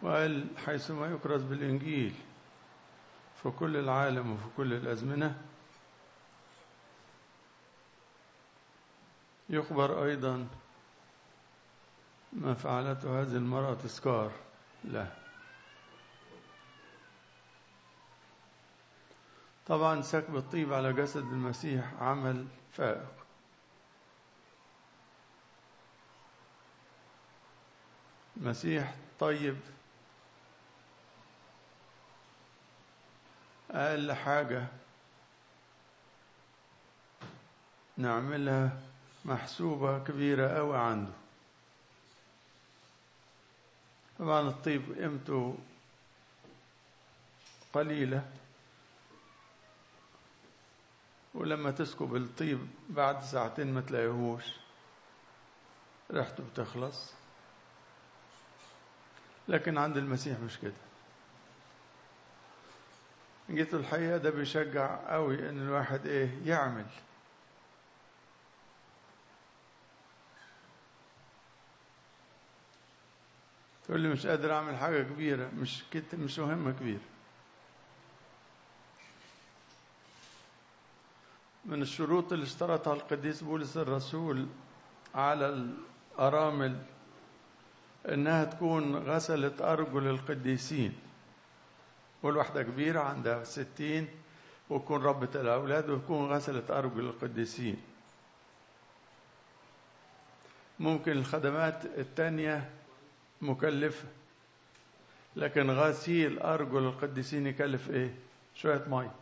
وقال حيثما يكرز بالإنجيل في كل العالم وفي كل الأزمنة يخبر أيضا ما فعلته هذه المرأة تذكار له طبعا سكب الطيب على جسد المسيح عمل فائق المسيح طيب أقل حاجة نعملها محسوبة كبيرة أوي عنده طبعا الطيب قيمته قليلة ولما تسكب الطيب بعد ساعتين ما تلاقيهوش ريحته بتخلص لكن عند المسيح مش كده جيت الحقيقة ده بيشجع قوي ان الواحد ايه يعمل تقول لي مش قادر اعمل حاجة كبيرة مش كت مش مهمة كبيرة من الشروط اللي اشترطها القديس بولس الرسول على الأرامل إنها تكون غسلت أرجل القديسين والواحدة كبيرة عندها ستين وتكون ربة الأولاد وتكون غسلت أرجل القديسين ممكن الخدمات التانية مكلفة لكن غسيل أرجل القديسين يكلف إيه؟ شوية مية